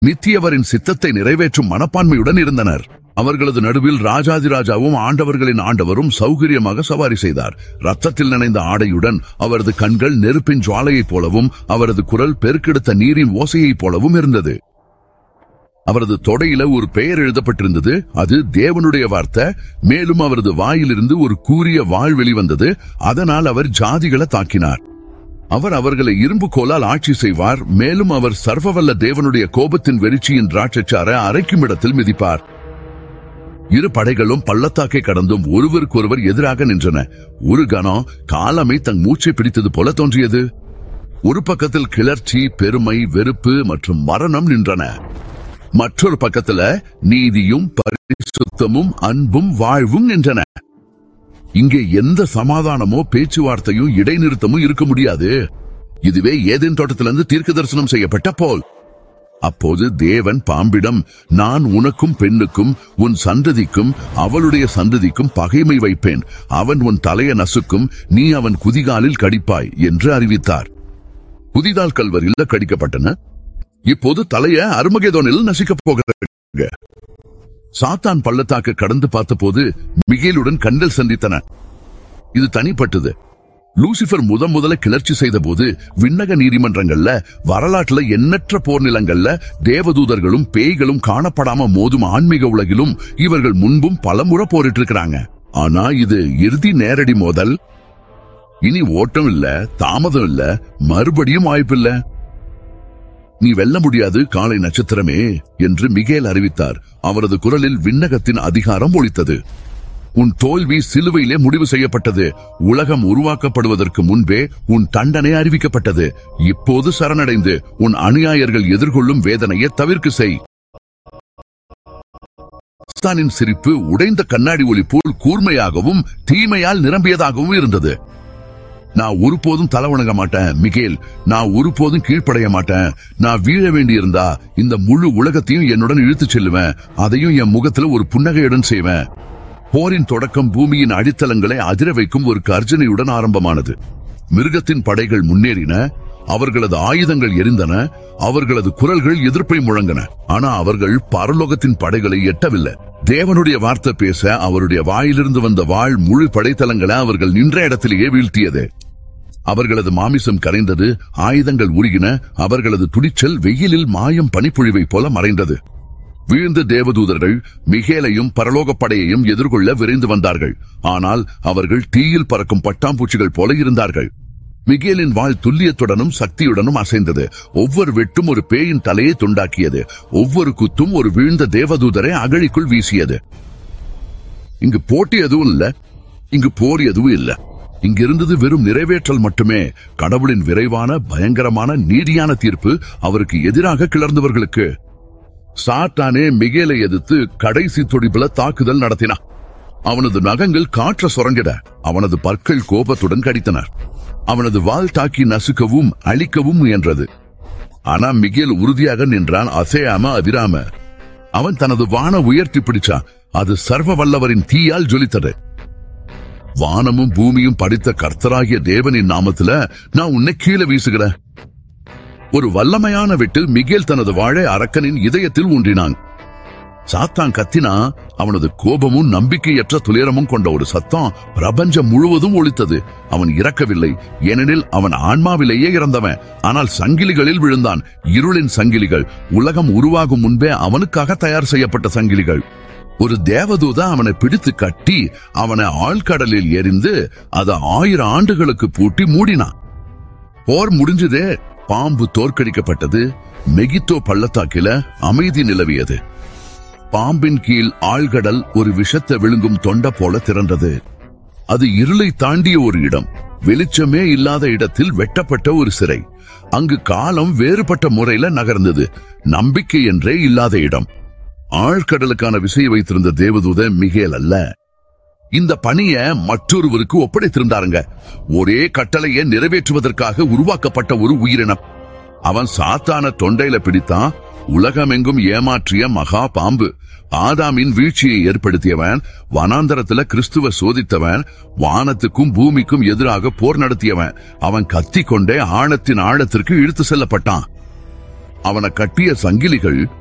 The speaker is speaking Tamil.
நித்தியவரின் சித்தத்தை நிறைவேற்றும் மனப்பான்மையுடன் இருந்தனர் அவர்களது நடுவில் ராஜாதிராஜாவும் ஆண்டவர்களின் ஆண்டவரும் சௌகரியமாக சவாரி செய்தார் ரத்தத்தில் நனைந்த ஆடையுடன் அவரது கண்கள் நெருப்பின் ஜுவாலையைப் போலவும் அவரது குரல் பெருக்கெடுத்த நீரின் ஓசையைப் போலவும் இருந்தது அவரது தொடையில ஒரு பெயர் எழுதப்பட்டிருந்தது அது தேவனுடைய வார்த்தை மேலும் அவரது வாயிலிருந்து ஒரு கூரிய வாழ் வெளிவந்தது அதனால் அவர் ஜாதிகளை தாக்கினார் அவர் அவர்களை இரும்பு கோலால் ஆட்சி செய்வார் மேலும் அவர் சர்வவல்ல தேவனுடைய கோபத்தின் வெறிச்சியின் திராட்சைச்சார அரைக்கும் இடத்தில் மிதிப்பார் இரு படைகளும் பள்ளத்தாக்கை கடந்தும் ஒருவருக்கொருவர் எதிராக நின்றன ஒரு கணம் காலமை தன் மூச்சை பிடித்தது போல தோன்றியது ஒரு பக்கத்தில் கிளர்ச்சி பெருமை வெறுப்பு மற்றும் மரணம் நின்றன மற்றொரு பக்கத்துல நீதியும் பரிசுத்தமும் அன்பும் வாழ்வும் நின்றன இங்கே எந்த சமாதானமோ பேச்சுவார்த்தையும் இடைநிறுத்தமும் இருக்க முடியாது இதுவே ஏதேன் தோட்டத்திலிருந்து தீர்க்க தரிசனம் செய்யப்பட்ட போல் அப்போது தேவன் பாம்பிடம் நான் உனக்கும் பெண்ணுக்கும் உன் சந்ததிக்கும் அவளுடைய சந்ததிக்கும் பகைமை வைப்பேன் அவன் உன் தலைய நசுக்கும் நீ அவன் குதிகாலில் கடிப்பாய் என்று அறிவித்தார் குதிகால் கல்வரில் கடிக்கப்பட்டன இப்போது தலைய அருமகேதோனில் நசிக்கப் போகிறாங்க சாத்தான் பள்ளத்தாக்கு கடந்து பார்த்தபோது மிகேலுடன் கண்டல் சந்தித்தன இது தனிப்பட்டது லூசிபர் முத முதல கிளர்ச்சி செய்த போது விண்ணக நீதிமன்றங்கள்ல வரலாற்றுல எண்ணற்ற போர் நிலங்கள்ல தேவதூதர்களும் பேய்களும் காணப்படாம மோதும் ஆன்மீக உலகிலும் இவர்கள் முன்பும் பலமுறை போரிட்டு இருக்கிறாங்க ஆனா இது இறுதி நேரடி மோதல் இனி ஓட்டம் இல்ல தாமதம் இல்ல மறுபடியும் வாய்ப்பில்ல நீ வெல்ல முடியாது காலை நட்சத்திரமே என்று மிகேல் அறிவித்தார் அவரது குரலில் விண்ணகத்தின் அதிகாரம் ஒலித்தது உன் தோல்வி சிலுவையிலே முடிவு செய்யப்பட்டது உலகம் உருவாக்கப்படுவதற்கு முன்பே உன் தண்டனை அறிவிக்கப்பட்டது இப்போது சரணடைந்து உன் அநியாயர்கள் எதிர்கொள்ளும் வேதனையை தவிர்க்க செய் சாத்தானின் சிரிப்பு உடைந்த கண்ணாடி ஒளி போல் கூர்மையாகவும் தீமையால் நிரம்பியதாகவும் இருந்தது நான் ஒருபோதும் தலை வணங்க மாட்டேன் மிகேல் நான் ஒருபோதும் கீழ்ப்படைய மாட்டேன் நான் வீழ வேண்டியிருந்தா இந்த முழு உலகத்தையும் என்னுடன் இழுத்துச் செல்லுவேன் அதையும் என் முகத்துல ஒரு புன்னகையுடன் செய்வேன் போரின் தொடக்கம் பூமியின் அடித்தளங்களை அதிர வைக்கும் ஒரு கர்ஜனையுடன் ஆரம்பமானது மிருகத்தின் படைகள் முன்னேறின அவர்களது ஆயுதங்கள் எரிந்தன அவர்களது குரல்கள் எதிர்ப்பை முழங்கின ஆனா அவர்கள் பரலோகத்தின் படைகளை எட்டவில்லை தேவனுடைய வார்த்தை பேச அவருடைய வாயிலிருந்து வந்த வாழ் முழு படைத்தளங்களை அவர்கள் நின்ற இடத்திலேயே வீழ்த்தியது அவர்களது மாமிசம் கரைந்தது ஆயுதங்கள் உருகின அவர்களது துடிச்சல் வெயிலில் மாயம் பனிப்பொழிவை போல மறைந்தது வீழ்ந்த தேவதூதர்கள் மிகேலையும் பரலோக படையையும் எதிர்கொள்ள விரைந்து வந்தார்கள் ஆனால் அவர்கள் தீயில் பறக்கும் பட்டாம்பூச்சிகள் போல இருந்தார்கள் மிகேலின் வாழ் துல்லியத்துடனும் சக்தியுடனும் அசைந்தது ஒவ்வொரு வெட்டும் ஒரு பேயின் தலையை துண்டாக்கியது ஒவ்வொரு குத்தும் ஒரு வீழ்ந்த தேவதூதரை அகழிக்குள் வீசியது இங்கு போட்டி எதுவும் இல்ல இங்கு போர் எதுவும் இல்ல இங்கிருந்தது வெறும் நிறைவேற்றல் மட்டுமே கடவுளின் விரைவான பயங்கரமான நீதியான தீர்ப்பு அவருக்கு எதிராக கிளர்ந்தவர்களுக்கு சாத்தானே மிகேலை எதிர்த்து கடைசி துடிப்புல தாக்குதல் நடத்தினான் அவனது நகங்கள் காற்ற சுரங்கிட அவனது பற்கள் கோபத்துடன் கடித்தனர் அவனது வால் தாக்கி நசுக்கவும் அழிக்கவும் முயன்றது ஆனா மிகேல் உறுதியாக நின்றான் அசையாம அதிராம அவன் தனது வான உயர்த்தி பிடிச்சான் அது சர்வ வல்லவரின் தீயால் ஜொலித்தது வானமும் பூமியும் படித்த கர்த்தராகிய தேவனின் நாமத்துல நான் உன்னை கீழே வீசுகிறேன் ஒரு வல்லமையான வெட்டில் மிகேல் தனது வாழை அரக்கனின் இதயத்தில் ஊன்றினான் சாத்தான் கத்தினா அவனது கோபமும் நம்பிக்கையற்ற துயரமும் கொண்ட ஒரு சத்தம் பிரபஞ்சம் முழுவதும் ஒலித்தது அவன் இறக்கவில்லை ஏனெனில் அவன் ஆன்மாவிலேயே இறந்தவன் ஆனால் சங்கிலிகளில் விழுந்தான் இருளின் சங்கிலிகள் உலகம் உருவாகும் முன்பே அவனுக்காக தயார் செய்யப்பட்ட சங்கிலிகள் ஒரு தேவதூத அவனை பிடித்து கட்டி அவனை ஆழ்கடலில் எரிந்து அதை ஆயிரம் ஆண்டுகளுக்கு பூட்டி மூடினான் போர் முடிஞ்சதே பாம்பு தோற்கடிக்கப்பட்டது மெகித்தோ பள்ளத்தாக்கில அமைதி நிலவியது பாம்பின் கீழ் ஆழ்கடல் ஒரு விஷத்தை விழுங்கும் தொண்ட போல திரண்டது அது இருளை தாண்டிய ஒரு இடம் வெளிச்சமே இல்லாத இடத்தில் வெட்டப்பட்ட ஒரு சிறை அங்கு காலம் வேறுபட்ட முறையில நகர்ந்தது நம்பிக்கை என்றே இல்லாத இடம் ஆழ்கடலுக்கான விசையை வைத்திருந்த தேவதூத மிகேல் அல்ல இந்த பணிய மற்றொருவருக்கு ஒப்படைத்திருந்தாருங்க ஒரே கட்டளையை நிறைவேற்றுவதற்காக உருவாக்கப்பட்ட ஒரு உயிரினம் அவன் சாத்தான தொண்டையில பிடித்தான் உலகமெங்கும் ஏமாற்றிய மகா பாம்பு ஆதாமின் வீழ்ச்சியை ஏற்படுத்தியவன் வனாந்தரத்துல கிறிஸ்துவ சோதித்தவன் வானத்துக்கும் பூமிக்கும் எதிராக போர் நடத்தியவன் அவன் கத்திக் கொண்டே ஆழத்தின் ஆழத்திற்கு இழுத்து செல்லப்பட்டான் அவனை கட்டிய சங்கிலிகள்